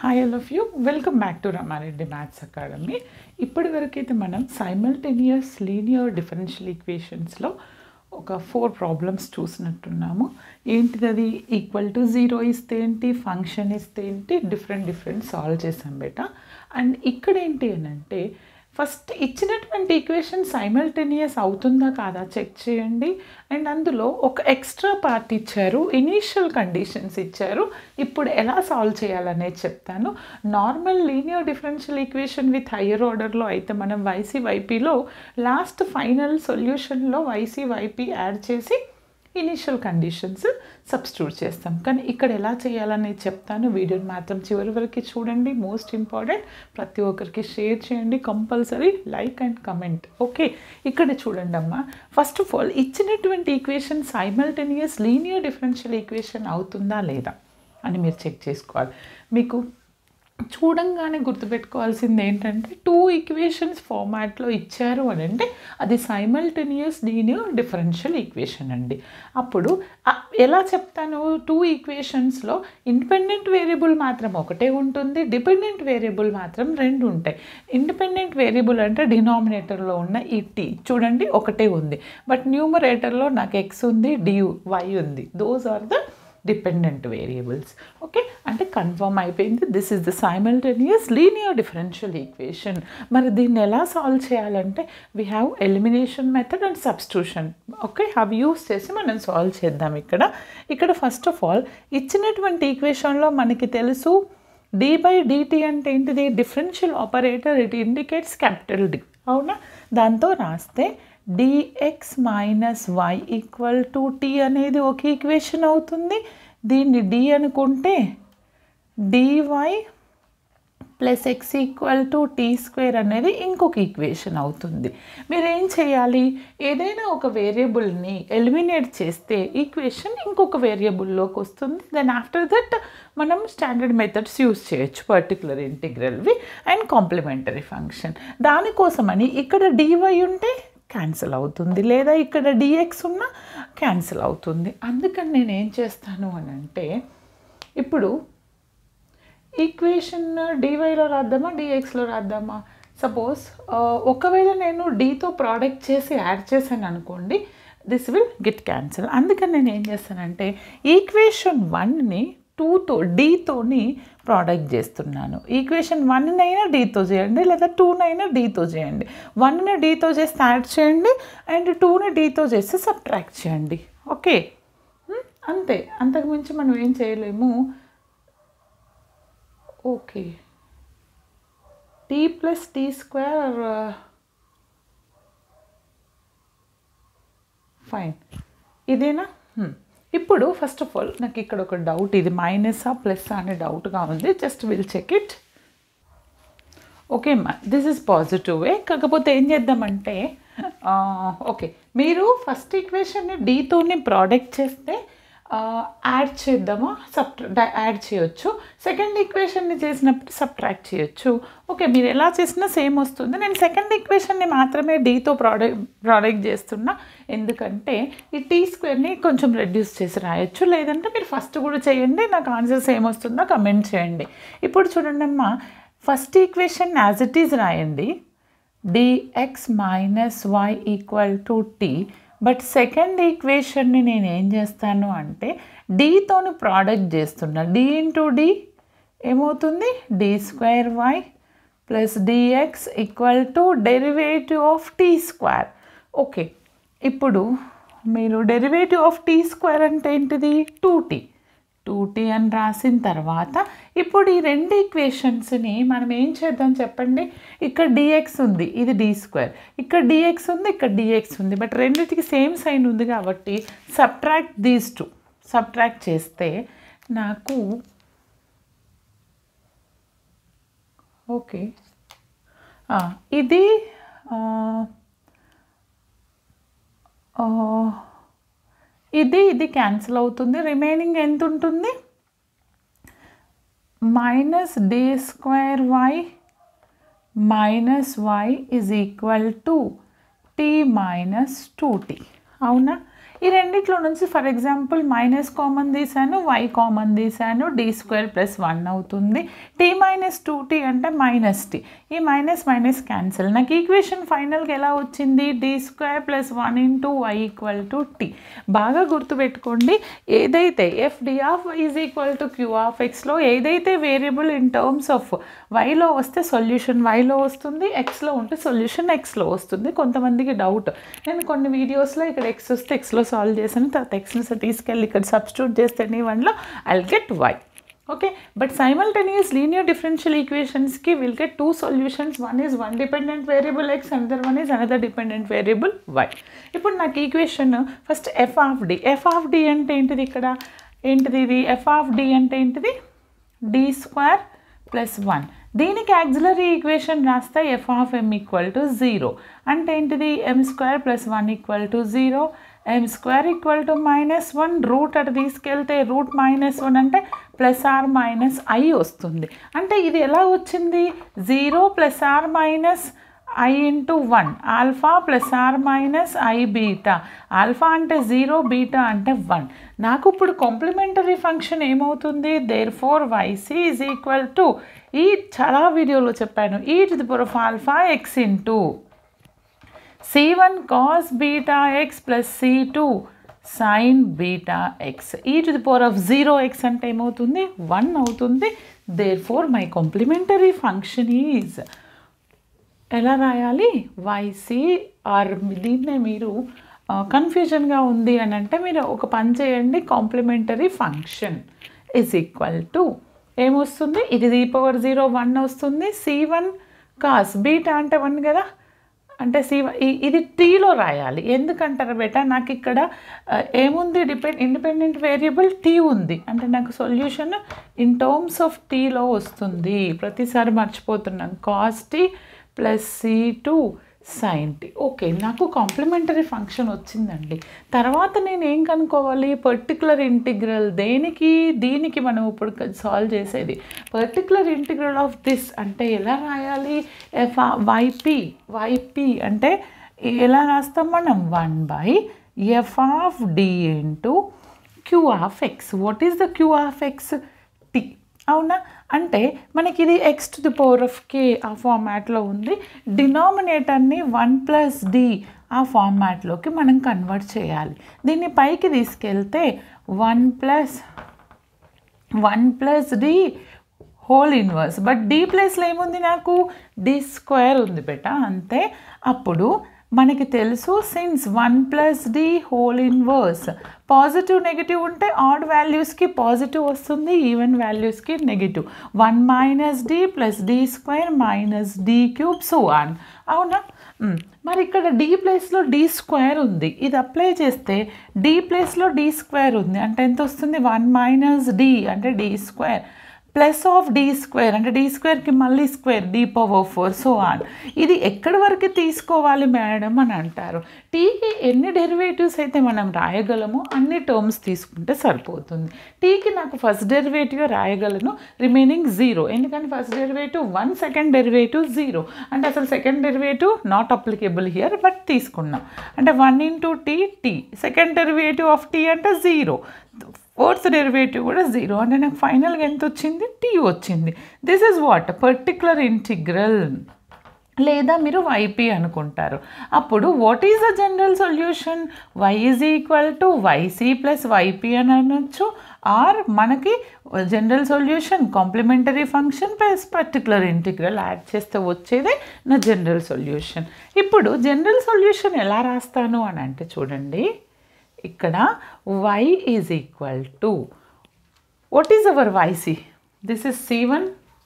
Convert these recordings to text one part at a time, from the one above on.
Hi all of you welcome back to Ramareddy maths academy ఇప్పటి వరకైతే మనం సైమల్టేనియస్ లీనియర్ డిఫరెన్షియల్ ఈక్వేషన్స్లో ఒక ఫోర్ ప్రాబ్లమ్స్ చూసినట్టున్నాము ఏంటిది అది ఈక్వల్ టు జీరో ఇస్తే ఏంటి ఫంక్షన్ ఇస్తే ఏంటి డిఫరెంట్ డిఫరెంట్ సాల్వ్ చేసాం బేట అండ్ ఇక్కడ ఏంటి అని అంటే ఫస్ట్ ఇచ్చినటువంటి ఈక్వేషన్ సైమల్టేనియస్ అవుతుందా కాదా చెక్ చేయండి అండ్ అందులో ఒక ఎక్స్ట్రా పార్ట్ ఇచ్చారు ఇనీషియల్ కండిషన్స్ ఇచ్చారు ఇప్పుడు ఎలా సాల్వ్ చేయాలనేది చెప్తాను normal linear differential equation with higher ఆర్డర్లో అయితే మనం వైసీ వైపీలో లాస్ట్ ఫైనల్ సొల్యూషన్లో వైసీ వైపీ యాడ్ చేసి ఇనీషియల్ కండిషన్స్ సబ్స్టిట్యూట్ చేస్తాం కానీ ఇక్కడ ఎలా చేయాలనేది చెప్తాను వీడియోని మాత్రం చివరి వరకు చూడండి మోస్ట్ ఇంపార్టెంట్ ప్రతి ఒక్కరికి షేర్ చేయండి compulsory like and comment okay ఇక్కడ చూడండి అమ్మా ఫస్ట్ ఆఫ్ ఆల్ ఇచ్చినటువంటి equation simultaneous linear differential equation అవుతుందా లేదా అని మీరు చెక్ చేసుకోవాలి మీకు చూడంగానే గుర్తుపెట్టుకోవాల్సింది ఏంటంటే టూ ఈక్వేషన్స్ ఫార్మాట్లో ఇచ్చారు అని అంటే అది సైమల్టేనియస్ లీనియర్ డిఫరెన్షియల్ ఈక్వేషన్ అండి అప్పుడు ఆ, ఎలా చెప్తాను టూ ఈక్వేషన్స్లో ఇండిపెండెంట్ వేరియబుల్ మాత్రం ఒకటే ఉంటుంది డిపెండెంట్ వేరియబుల్ మాత్రం రెండు ఉంటాయి ఇండిపెండెంట్ వేరియబుల్ అంటే డినామినేటర్లో ఉన్న ఈ టీ చూడండి ఒకటే ఉంది బట్ న్యూమరేటర్లో నాకు ఎక్స్ ఉంది డి వై ఉంది those are the dependent variables okay అంటే కన్ఫర్మ్ అయిపోయింది this is the simultaneous linear differential equation మరి దీన్ని ఎలా సాల్వ్ చేయాలంటే we have elimination method and substitution okay అవి యూస్ చేసి మనం సాల్వ్ చేద్దాం ఇక్కడ ఇక్కడ ఫస్ట్ ఆఫ్ ఆల్ ఇచ్చినటువంటి ఈక్వేషన్లో మనకి తెలుసు డి బై డిటి అంటే ఏంటిది differential operator it indicates capital D అవునా దాంతో రాస్తే D X minus Y equal to T అనేది ఒక ఈక్వేషన్ అవుతుంది దీన్ని డి అనుకుంటే D Y plus X equal to tea square అనేది ఇంకొక ఈక్వేషన్ అవుతుంది మీరు ఏం చేయాలి ఏదైనా ఒక వేరియబుల్ని ఎలిమినేట్ చేస్తే ఈక్వేషన్ ఇంకొక వేరియబుల్లోకి వస్తుంది దెన్ ఆఫ్టర్ దట్ మనం స్టాండర్డ్ మెథడ్స్ యూస్ చేయొచ్చు పర్టికులర్ ఇంటిగ్రల్వి అండ్ కాంప్లిమెంటరీ ఫంక్షన్ దానికోసమని ఇక్కడ డివై ఉంటే క్యాన్సిల్ అవుతుంది లేదా ఇక్కడ డిఎక్స్ ఉన్నా క్యాన్సిల్ అవుతుంది అందుకని నేను ఏం చేస్తాను అని అంటే ఇప్పుడు ఈక్వేషన్ డివైలో రాద్దామా డిఎక్స్లో రాద్దామా సపోజ్ ఒకవేళ నేను డీతో ప్రోడక్ట్ చేసి యాడ్ చేశాను అనుకోండి దిస్ విల్ గెట్ క్యాన్సిల్ అందుకని నేను ఏం చేస్తానంటే ఈక్వేషన్ వన్ని టూతో డీతోని ప్రోడక్ట్ చేస్తున్నాను ఈక్వేషన్ వన్నైనా డీతో చేయండి లేదా టూనైనా డీతో చేయండి వన్ని డీతో చేస్తే యాడ్ చేయండి అండ్ టూని డీతో చేస్తే సబ్ట్రాక్ట్ చేయండి ఓకే హ్మ్? అంతే అంతకుమించి మనం ఏం చేయలేము okay T plus T square fine ఇదేనా Hmm. ఇప్పుడు ఫస్ట్ ఆఫ్ ఆల్ నాకు ఇక్కడ ఒక డౌట్ ఇది మైనసా ప్లస్ అనే డౌట్గా ఉంది just will check it okay మా దిస్ ఇస్ పాజిటివే కాకపోతే ఏం చేద్దామంటే ఓకే మీరు ఫస్ట్ ఈక్వేషన్ని డీతోని ప్రోడక్ట్ చేస్తే యాడ్ చేద్దామా సబ్ యాడ్ చేయొచ్చు సెకండ్ ఈక్వేషన్ని చేసినప్పుడు సబ్ట్రాక్ట్ చేయొచ్చు ఓకే మీరు ఎలా చేసినా సేమ్ వస్తుంది నేను సెకండ్ ఈక్వేషన్ని మాత్రమే డీతో ప్రోడక్ట్ ప్రోడక్ట్ చేస్తున్నా ఎందుకంటే ఈ టీ స్క్వేర్ని కొంచెం రెడ్యూస్ చేసి రాయొచ్చు లేదంటే మీరు ఫస్ట్ కూడా చేయండి నాకు ఆన్సర్ సేమ్ వస్తుందో కమెంట్ చేయండి ఇప్పుడు చూడండి అమ్మా first equation as it is రాయండి D X minus Y equal to T but second ఈక్వేషన్ని నేను ఏం చేస్తాను అంటే డీతోని ప్రోడక్ట్ చేస్తున్నా డి ఇంటూ డి ఏమవుతుంది D square Y plus D X equal to derivative of T square okay ఇప్పుడు మీరు డెరివేటివ్ ఆఫ్ టీ స్క్వేర్ అంటే ఏంటిది టూ టీ టూ టీ అని రాసిన తర్వాత ఇప్పుడు ఈ రెండు ఈక్వేషన్స్ని మనం ఏం చేద్దాం చెప్పండి ఇక్కడ డిఎక్స్ ఉంది ఇది డి స్క్వేర్ ఇక్కడ డిఎక్స్ ఉంది ఇక్కడ డిఎక్స్ ఉంది బట్ రెండింటికి సేమ్ సైన్ ఉంది కాబట్టి సబ్ట్రాక్ట్ దీస్ టూ సబ్ట్రాక్ట్ చేస్తే నాకు ఓకే ఆ, ఇది ఆ, ఆ, ఇది ఇది క్యాన్సిల్ అవుతుంది రిమైనింగ్ ఎంత ఉంటుంది minus D square Y minus Y is equal to T minus two T అవునా ఈ రెండిట్లో నుంచి ఫర్ ఎగ్జాంపుల్ మైనస్ కామన్ తీసాను వై కామన్ తీసాను డి స్క్వేర్ ప్లస్ వన్ అవుతుంది టీ మైనస్ టూ టీ అంటే మైనస్ టీ ఈ మైనస్ మైనస్ క్యాన్సిల్ నాకు ఈక్వేషన్ ఫైనల్గా ఎలా వచ్చింది D square plus one into Y equal to T బాగా గుర్తుపెట్టుకోండి ఏదైతే F D of Y is equal to queue of ఎక్స్లో ఏదైతే వేరియబుల్ ఇన్ టర్మ్స్ ఆఫ్ వైలో వస్తే సొల్యూషన్ వైలో వస్తుంది ఎక్స్లో ఉంటే సొల్యూషన్ ఎక్స్లో వస్తుంది కొంతమందికి డౌట్ నేను కొన్ని వీడియోస్లో ఇక్కడ ఎక్స్ వస్తే ఎక్స్లో సాల్వ్ చేశాను తర్వాత ఎక్స్ని తీసుకెళ్ళి ఇక్కడ సబ్స్టిట్యూట్ చేస్తే నీ వన్లో I'll get Y okay but simultaneous linear differential ఈక్వేషన్స్కి will get two solutions one is one dependent variable X another one is another dependent variable Y ఇప్పుడు నాకు equation first F of D F of D అంటే ఏంటిది ఇక్కడ ఏంటిది ఇది F of D అంటే ఏంటిది డి స్క్వేర్ ప్లస్ వన్ దీనికి యాక్సిలరీ ఈక్వేషన్ రాస్తే F of M equal to zero అంటే ఏంటిది M square plus one equal to zero M square equal to minus one root అటు తీసుకెళ్తే రూట్ మైనస్ వన్ అంటే plus or minus I వస్తుంది అంటే ఇది ఎలా వచ్చింది zero plus or minus I into one alpha plus or minus I beta alpha అంటే zero beta అంటే వన్ నాకు ఇప్పుడు కాంప్లిమెంటరీ ఫంక్షన్ ఏమవుతుంది therefore Y C is equal to ఈ చాలా వీడియోలో చెప్పాను E to the power of alpha X into C one cos beta X plus C two sine beta X E to the power of zero X అంటే ఏమవుతుంది one అవుతుంది therefore my complementary function is ఎలా రాయాలి వైసీ are దీన్నే మీరు కన్ఫ్యూజన్గా ఉంది అని అంటే మీరు ఒక పని చేయండి complementary function is equal to ఏమొస్తుంది ఇది ది పవర్ జీరో వన్ వస్తుంది సి వన్ కాస్ బీటా అంటే వన్ కదా అంటే సి ఇది టీలో రాయాలి ఎందుకంటారు బేటా నాకు ఇక్కడ ఆ, ఏముంది డిపెండ్ ఇండిపెండెంట్ వేరియబుల్ టీ ఉంది అంటే నాకు సొల్యూషన్ ఇన్ టర్మ్స్ ఆఫ్ టీలో వస్తుంది ప్రతిసారి మర్చిపోతున్నాను cos T plus C two sine T okay నాకు కాంప్లిమెంటరీ ఫంక్షన్ వచ్చిందండి తర్వాత నేను ఏం కనుక్కోవాలి పర్టికులర్ ఇంటిగ్రల్ దేనికి దీనికి మనం ఇప్పుడు సాల్వ్ చేసేది పర్టికులర్ ఇంటిగ్రల్ ఆఫ్ దిస్ అంటే ఎలా రాయాలి ఎఫ్ వైపీ వైపీ అంటే ఎలా రాస్తాం మనం one by F of D into Q of X what is the Q of X T అవునా అంటే మనకి ఇది X to the power of K ఆ ఫార్మాట్లో ఉంది డినామినేటర్ని వన్ ప్లస్ డి ఆ ఫార్మాట్లోకి మనం కన్వర్ట్ చేయాలి దీన్ని పైకి తీసుకెళ్తే one plus one plus D whole inverse but D ప్లస్లో ఏముంది నాకు డి స్క్వేర్ ఉంది బెట అంతే అప్పుడు మనకి తెలుసు since one plus D whole inverse positive negative ఉంటే ఆడ్ వాల్యూస్కి పాజిటివ్ వస్తుంది ఈవెన్ వాల్యూస్కి negative one minus D plus D square minus D cube so one అవునా మ్, మరి ఇక్కడ డి ప్లేస్లో డి స్క్వేర్ ఉంది ఇది అప్లై చేస్తే డి ప్లేస్లో డి స్క్వేర్ ఉంది అంటే ఎంత వస్తుంది వన్ మైనస్ డి అంటే D square plus of D square అంటే డి స్క్వేర్కి మళ్ళీ square D power four so on ఇది ఎక్కడి వరకు తీసుకోవాలి మేడం అని అంటారు టీకి ఎన్ని డెరివేటివ్స్ అయితే మనం రాయగలమో అన్ని టర్మ్స్ తీసుకుంటే సరిపోతుంది టీకి నాకు ఫస్ట్ డెరివేటివ్ రాయగలను రిమైనింగ్ జీరో ఎందుకంటే first derivative one second derivative zero అంటే అసలు second derivative not applicable here but తీసుకున్నాం అంటే one into T T second derivative of T అంటే జీరో ఫోర్త్ డెరివేటివ్ కూడా జీరో అంటే నాకు ఫైనల్గా ఎంత వచ్చింది టీ వచ్చింది this is what particular integral లేదా మీరు వైపీ అనుకుంటారు అప్పుడు what is the general solution Y is equal to YC plus YP అని అనొచ్చు ఆర్ మనకి general solution complementary function plus particular integral add చేస్తే వచ్చేదే నా జనరల్ సొల్యూషన్ ఇప్పుడు జనరల్ సొల్యూషన్ ఎలా రాస్తాను అని అంటే చూడండి ఇక్కడ y is equal to what is our YC this is C one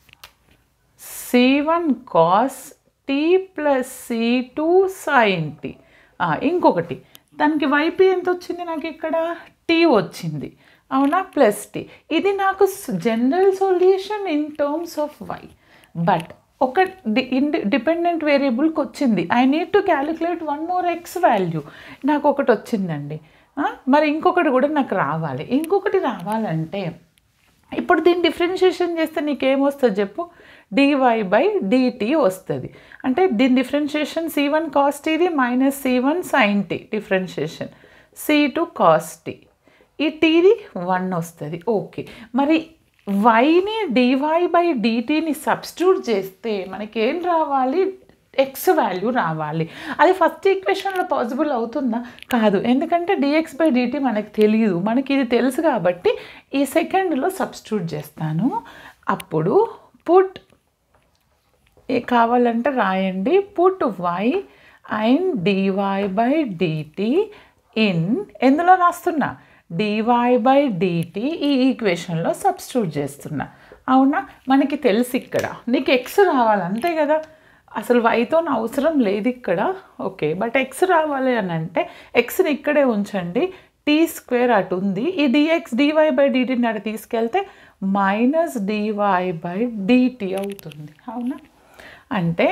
C one cos T plus C two sine T ఇంకొకటి దానికి వైపీ ఎంత వచ్చింది నాకు ఇక్కడ టీ వచ్చింది అవునా ప్లస్ టీ ఇది నాకు general solution in terms of Y but ఒక డి ఇండి డిపెండెంట్ వేరియబుల్కి వచ్చింది I need to calculate one more X value నాకు ఒకటి వచ్చిందండి ఆ, మరి ఇంకొకటి కూడా నాకు రావాలి ఇంకొకటి రావాలంటే ఇప్పుడు దీన్ని డిఫరెన్షియేషన్ చేస్తే నీకేమొస్తుంది చెప్పు డివై బై డిటి వస్తుంది అంటే దీని డిఫరెన్షియేషన్ సి వన్ కాస్ట్ ఇది minus C one sine T differentiation C two cos T ఈ టీది వన్ వస్తుంది ఓకే మరి వైని డివై బై డిటీని సబ్స్టిట్యూట్ చేస్తే మనకి ఏం రావాలి ఎక్స్ వాల్యూ రావాలి అది ఫస్ట్ ఈక్వేషన్లో పాసిబుల్ అవుతుందా కాదు ఎందుకంటే డిఎక్స్ బై డిటి మనకి తెలియదు మనకి ఇది తెలుసు కాబట్టి ఈ సెకండ్లో సబ్స్టిట్యూట్ చేస్తాను అప్పుడు పుట్ కావాలంటే రాయండి put Y and DY by DT in ఎందులో రాస్తున్నా డివై బై డిటి ఈ ఈక్వేషన్లో సబ్స్టిట్యూట్ చేస్తున్నా అవునా మనకి తెలుసు ఇక్కడ నీకు ఎక్స్ రావాలి అంతే కదా అసలు వైతో అవసరం లేదు ఇక్కడ ఓకే బట్ ఎక్స్ రావాలి అని అంటే ఎక్స్ని ఇక్కడే ఉంచండి టీ స్క్వేర్ అటు ఉంది ఈ డిఎక్స్ డివై బై డిటీని అటు తీసుకెళ్తే మైనస్ డివై బై డిటి అవుతుంది అవునా అంటే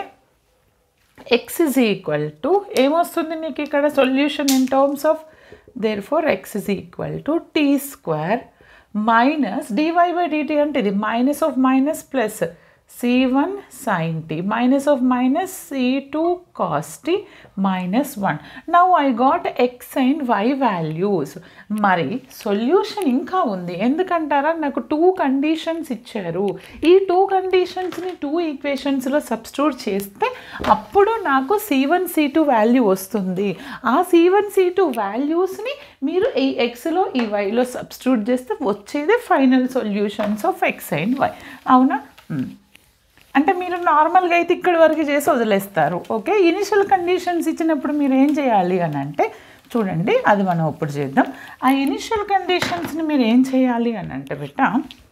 ఎక్స్ ఇజ్ ఈక్వల్ టు ఏమొస్తుంది నీకు ఇక్కడ solution in terms of therefore x is equal to tea square minus dy by DT అంటే ఇది minus of minus plus C one sine t minus of minus C two cos t minus one now I got x and y values మరి solution ఇంకా ఉంది ఎందుకంటారా నాకు two conditions ఇచ్చారు ఈ two కండిషన్స్ని టూ ఈక్వేషన్స్లో సబ్స్టిట్యూట్ చేస్తే అప్పుడు నాకు C one C two value వస్తుంది ఆ సి వన్ సి టూ వాల్యూస్ని మీరు ఈ ఎక్స్లో ఈ వైలో సబ్స్టిట్యూట్ చేస్తే వచ్చేదే final solutions of X and Y అవునా అంటే మీరు నార్మల్గా అయితే ఇక్కడి వరకు చేసి వదిలేస్తారు ఓకే ఇనిషియల్ కండిషన్స్ ఇచ్చినప్పుడు మీరు ఏం చేయాలి అని అంటే చూడండి అది మనం ఇప్పుడు చేద్దాం ఆ ఇనిషియల్ కండిషన్స్ని మీరు ఏం చేయాలి అని అంటే బిట్ట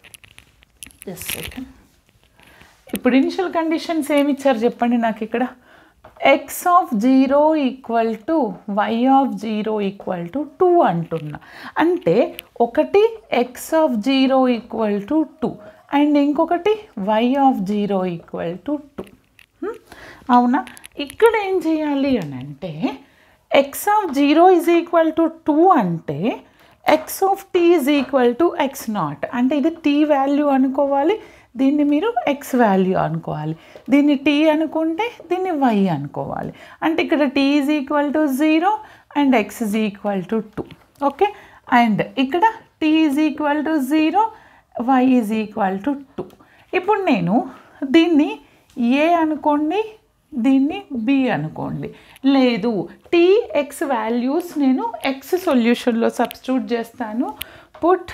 జస్ట్ సెకండ్ ఇప్పుడు ఇనిషియల్ కండిషన్స్ ఏమి ఇచ్చారు చెప్పండి నాకు ఇక్కడ X of zero equal to Y of zero equal to two అంటున్నా అంటే ఒకటి X of zero equal to two and ఇంకొకటి Y of zero equal to two అవునా ఇక్కడ ఏం చేయాలి అని అంటే X of zero is equal to two అంటే X of T is equal to X not అంటే ఇది టీ వాల్యూ అనుకోవాలి దీన్ని మీరు ఎక్స్ వాల్యూ అనుకోవాలి దీన్ని టీ అనుకుంటే దీన్ని వై అనుకోవాలి అంటే ఇక్కడ T is equal to zero and X is equal to two okay and ఇక్కడ T is equal to zero Y is equal to two ఇప్పుడు నేను దీన్ని ఏ అనుకోండి దీన్ని బి అనుకోండి లేదు టీ ఎక్స్ వాల్యూస్ నేను ఎక్స్ సొల్యూషన్లో సబ్స్టిట్యూట్ చేస్తాను పుట్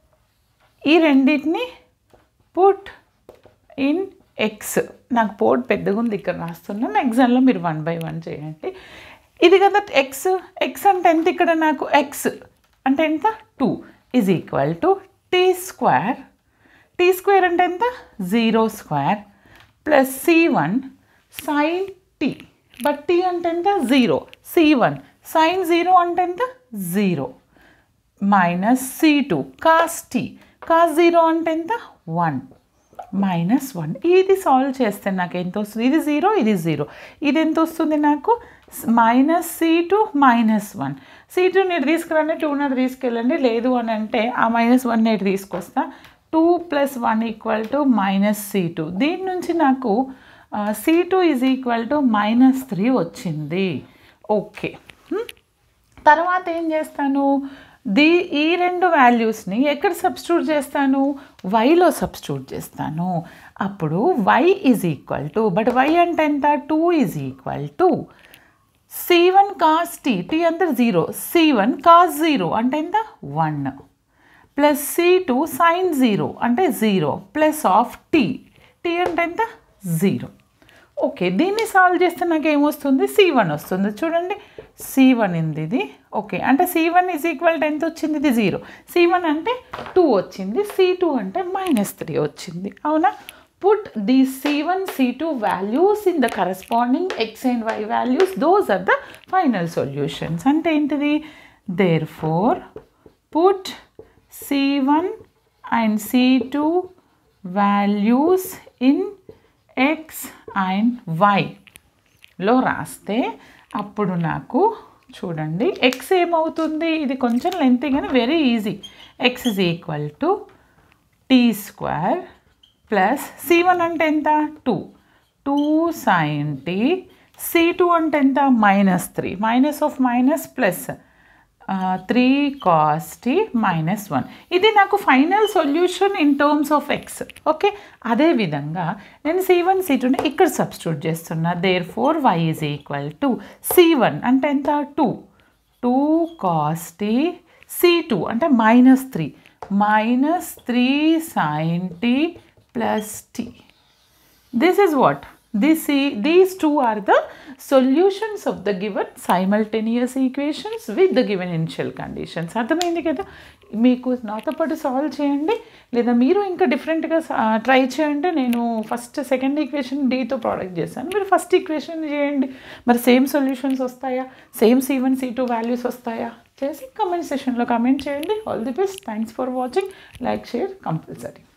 ఈ రెండింటిని పుట్ ఇన్ ఎక్స్ నాకు పోర్ట్ పెద్దగా ఉంది ఇక్కడ రాస్తున్నాను ఎగ్జామ్లో మీరు వన్ బై వన్ చేయండి ఇది కదా ఎక్స్ ఎక్స్ అంటే ఎంత ఇక్కడ నాకు ఎక్స్ అంటే ఎంత two is equal to tea square T square అంటే ఎంత zero square plus C one sine T but T అంటే ఎంత zero C one sine zero అంటే ఎంత zero minus C two cos T cos zero అంటే ఎంత వన్ మైనస్ వన్ ఇది solve చేస్తే నాకు ఎంత వస్తుంది ఇది జీరో ఇది జీరో ఇది ఎంత వస్తుంది నాకు minus C two minus one C two నేటి తీసుకురండి టూ నేటి తీసుకెళ్ళండి లేదు అని అంటే ఆ మైనస్ వన్ నేటి తీసుకొస్తా two plus one equal to minus C two దీని నుంచి నాకు C two is equal to minus three వచ్చింది ఓకే తర్వాత ఏం చేస్తాను ది ఈ రెండు వాల్యూస్ని ఎక్కడ సబ్స్టిట్యూట్ చేస్తాను వైలో సబ్స్టిట్యూట్ చేస్తాను అప్పుడు Y is equal to but Y అంటే ఎంత two is equal to C one cos T T అంటే zero C one cos zero అంటే ఎంత one plus C two sine zero అంటే zero plus of T T అంటే ఎంత zero okay దీన్ని solve చేస్తే నాకు ఏమొస్తుంది సి వన్ వస్తుంది చూడండి సి వన్ ఇంది ఇది ఓకే అంటే C one is equal to ఎంత వచ్చింది ఇది జీరో సి వన్ అంటే టూ వచ్చింది సి టూ అంటే మైనస్ త్రీ వచ్చింది అవునా put the C one C two values in the corresponding x and y values those are the final solutions అంటే ఏంటిది therefore put C one and C two values in x and వైలో రాస్తే అప్పుడు నాకు చూడండి X ఏమవుతుంది ఇది కొంచెం లెంతీ కానీ very easy x is equal to tea square plus C one అంటే ఎంత two two sine t c two అంటే ఎంత minus three minus of minus plus three cos t minus one ఇది నాకు final solution in terms of x okay అదేవిధంగా నేను c one c టూని ఇక్కడ సబ్స్టిట్యూట్ చేస్తున్నా therefore y is equal to C one అంటే ఎంత two two cos t c two అంటే minus three minus three sine T plus T this is what this e- these two are the solutions of the given simultaneous equations with the given initial conditions అర్థమైంది కదా మీకు నాతో పాటు solve చేయండి లేదా మీరు ఇంకా డిఫరెంట్గా ట్రై చేయండి నేను ఫస్ట్ సెకండ్ ఈక్వేషన్ డీతో ప్రోడక్ట్ చేశాను మీరు ఫస్ట్ ఈక్వేషన్ చేయండి మరి సేమ్ సొల్యూషన్స్ వస్తాయా same C one C two values వస్తాయా చేసి కమెంట్ సెషన్లో కమెంట్ చేయండి all the best thanks for watching like share compulsory